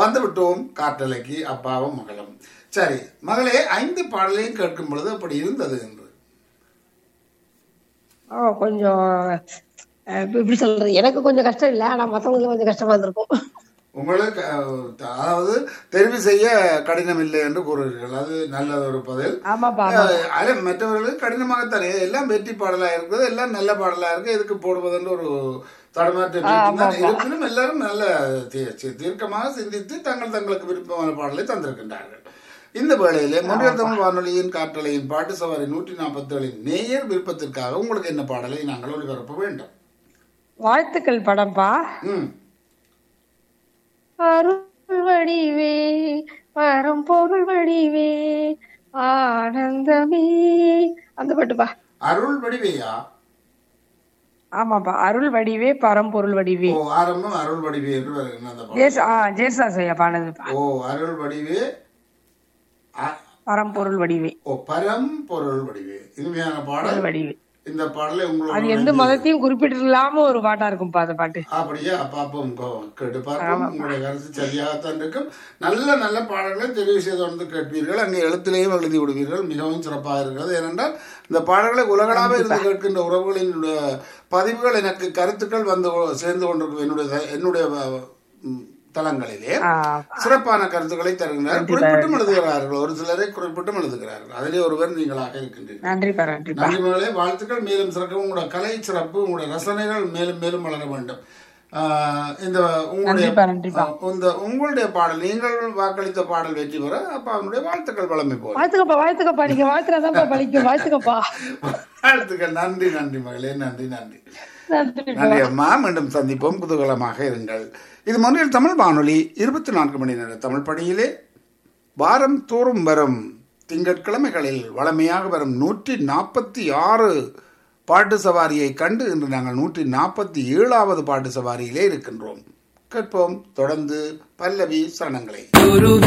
வந்து விட்டோம் காற்றலைக்கு அப்பாவும் மகளும் சரி மகளே ஐந்து பாடலையும் கேட்கும் பொழுது அப்படி இருந்தது என்று ஆ, கொஞ்சம் அஹ், இப்ப எப்படி சொல்றது எனக்கு கொஞ்சம் கஷ்டம் இல்ல ஆனா மத்தவங்களுக்கு கொஞ்சம் கஷ்டமா இருந்திருக்கும் உங்களுக்கு அஹ், அதாவது தெரிவு செய்ய கடினம் இல்லை என்று கூறுகிறீர்கள் அது நல்ல ஒரு பதில் ஆமாப்பா அஹ், அது மற்றவர்களுக்கு கடினமாகத்தானே எல்லாம் வெற்றி பாடலா இருக்குது எல்லாம் நல்ல பாடலா இருக்கு எதுக்கு போடுவதுன்னு ஒரு தடுமாற்றம் இருக்கின்றது. இருப்பினும் எல்லாரும் நல்ல தீ- சி- தீர்க்கமாக சிந்தித்து தங்கள் தங்களுக்கு விருப்பமான பாடலை தந்திருக்கின்றார்கள் இந்த வேளையிலே முன்னில் தமிழ் வானொலியின் காற்றலையின் பாட்டு சவாரி நூற்றி நாற்பத்தி ஏழின் நேயர் விருப்பத்திற்காக உங்களுக்கு என்ன பாடலை நாங்கள் ஒளிபரப்ப வேண்டும் வாழ்த்துக்கள் படம்ப்பா ம் அருள் வடிவே வரும் பொருள் வடிவே ஆனந்தமே அந்த பாட்டுப்பா அருள் வடிவையா ஆமாப்பா அருள் வடிவே பரம்பொருள் வடிவே ஓ ஆரம்பம் அருள் வடிவே என்று வருகிறது அந்த பாடல் ஜேஸ் ஆ ஜேசாஸ் ஐயா பாடுனதுப்பா ஓ அருள் வடிவே அ- பரம்பொருள் வடிவே ஓ பரம் பொருள் வடிவே இனிமையான பாடல் பொருள் வடிவே இந்த பாடலை அது உங்களுக்கு எந்த மதத்தையும் குறிப்பிட்டிருக்காம ஒரு பாட்டா இருக்கும்பா அந்த பாட்டு அப்படியே பாப்போம் கேட்டு பார்ப்போம் உங்களுடைய கருத்து சரியாகத்தான் இருக்கும் நல்ல நல்ல பாடல்களை தெரிவு செய்து வந்து கேட்பீர்கள் அங்கே எழுத்திலேயும் எழுதி விடுவீர்கள் மிகவும் சிறப்பாக இருக்கிறது ஏனென்றால் இந்த பாடல்களை உலகளாவே இருந்து கேட்கின்ற உறவுகளினுடைய பதிவுகள் எனக்கு கருத்துக்கள் வந்து சேர்ந்து கொண்டிருக்கும் என்னுடைய என்னுடைய ம், தளங்களிலே ஆ, சிறப்பான கருத்துக்களை தருகிறார் குறிப்பிட்டும் எழுதுகிறார்கள் ஒரு சிலரை குறிப்பிட்டும் எழுதுகிறார்கள் அதிலே ஒருவர் நீங்களாக இருக்கின்றீர்கள் நன்றிப்பா நன்றிப்பா நன்றி மகளே வாழ்த்துக்கள் மேலும் சிறக்க உங்களோட கலை சிறப்பு உங்களுடைய ரசனைகள் மேலும் மேலும் வளர வேண்டும் ஆஹ் இந்த உங்களுடைய நன்றிப்பா நன்றிப்பா ஆஹ் இந்த உங்களுடைய பாடல் நீங்கள் வாக்களித்த பாடல் வெற்றி பெற அப்ப அவனுடைய வாழ்த்துக்கள் வளமை போகும் வாழ்த்துக்கப்பா வாழ்த்துக்கப்பா நீங்க வாழ்த்துறாதான்ப்பா பழிக்கும் வாழ்த்துக்கப்பா வாழ்த்துக்கள் நன்றி நன்றி மகளே நன்றி நன்றி நன்றிப்பா நன்றி அம்மா மீண்டும் சந்திப்போம் குதூகலமாக இருங்கள் இது மொழியில் தமிழ் வானொலி இருபத்தி நான்கு மணி நேர தமிழ் பணியிலே வாரம் தோறும் வரும் திங்கட்கிழமைகளில் வளமையாக வரும் நூற்றி நாற்பத்தி ஆறு பாட்டு சவாரியை கண்டு இன்று நாங்கள் நூற்றி நாற்பத்தி ஏழாவது பாட்டு சவாரியிலே இருக்கின்றோம் கேட்போம் தொடர்ந்து பல்லவி சரணங்களை